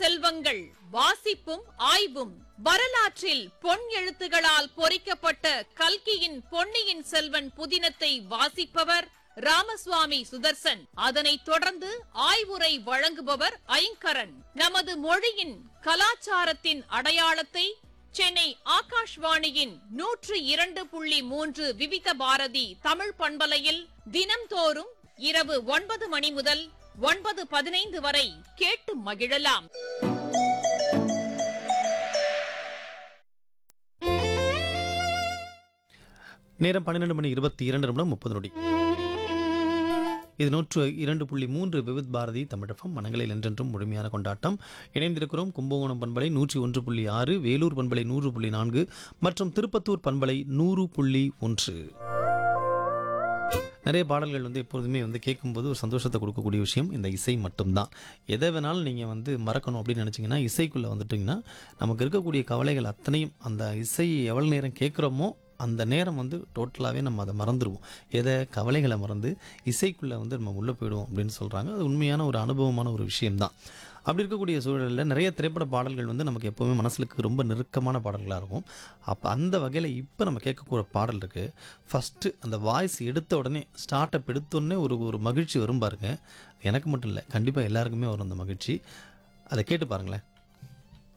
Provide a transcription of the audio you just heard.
செல்வங்கள் வாசிப்பும் ஆய்வும் வரலாற்றில் பொன் எழுத்துகளால் பொறிக்கப்பட்ட கல்கியின் பொன்னியின் செல்வன் புதினத்தை வாசிப்பவர் ராமசுவாமி சுதர்சன் அதனைத் தொடர்ந்து ஆய்வுரை வழங்குபவர் ஐங்கரன் நமது மொழியின் கலாச்சாரத்தின் அடையாளத்தை சென்னை ஆகாஷ்வாணியின் நூற்று இரண்டு புள்ளி மூன்று விவித பாரதி தமிழ் பண்பலையில் தினம்தோறும் இரவு ஒன்பது மணி முதல் ஒன்பது பதினைந்து வரை கேட்டு மகிழலாம் நேரம் பன்னிரெண்டு மணி இருபத்தி இரண்டு நிமிடம் முப்பது நொடி இது நூற்று இரண்டு புள்ளி மூன்று விவித் பாரதி தமிழகம் மனங்களில் என்றென்றும் முழுமையான கொண்டாட்டம் இணைந்திருக்கிறோம் கும்பகோணம் பண்பலை நூற்றி ஒன்று புள்ளி ஆறு வேலூர் பண்பலை நூறு புள்ளி நான்கு மற்றும் திருப்பத்தூர் பண்பலை நூறு புள்ளி ஒன்று நிறைய பாடல்கள் வந்து எப்போதுமே வந்து கேட்கும்போது ஒரு சந்தோஷத்தை கொடுக்கக்கூடிய விஷயம் இந்த இசை மட்டும்தான் எதை வேணாலும் நீங்கள் வந்து மறக்கணும் அப்படின்னு நினச்சிங்கன்னா இசைக்குள்ளே வந்துட்டிங்கன்னா நமக்கு இருக்கக்கூடிய கவலைகள் அத்தனையும் அந்த இசை எவ்வளோ நேரம் கேட்குறோமோ அந்த நேரம் வந்து டோட்டலாகவே நம்ம அதை மறந்துடுவோம் எதை கவலைகளை மறந்து இசைக்குள்ளே வந்து நம்ம உள்ளே போயிடுவோம் அப்படின்னு சொல்கிறாங்க அது உண்மையான ஒரு அனுபவமான ஒரு விஷயம்தான் அப்படி இருக்கக்கூடிய சூழலில் நிறைய திரைப்பட பாடல்கள் வந்து நமக்கு எப்போவுமே மனசுக்கு ரொம்ப நெருக்கமான பாடல்களாக இருக்கும் அப்போ அந்த வகையில் இப்போ நம்ம கேட்கக்கூடிய பாடல் இருக்குது ஃபஸ்ட்டு அந்த வாய்ஸ் எடுத்த உடனே ஸ்டார்ட் அப் எடுத்தோடனே ஒரு ஒரு மகிழ்ச்சி வரும் பாருங்க எனக்கு மட்டும் இல்லை கண்டிப்பாக எல்லாருக்குமே வரும் அந்த மகிழ்ச்சி அதை கேட்டு பாருங்களேன்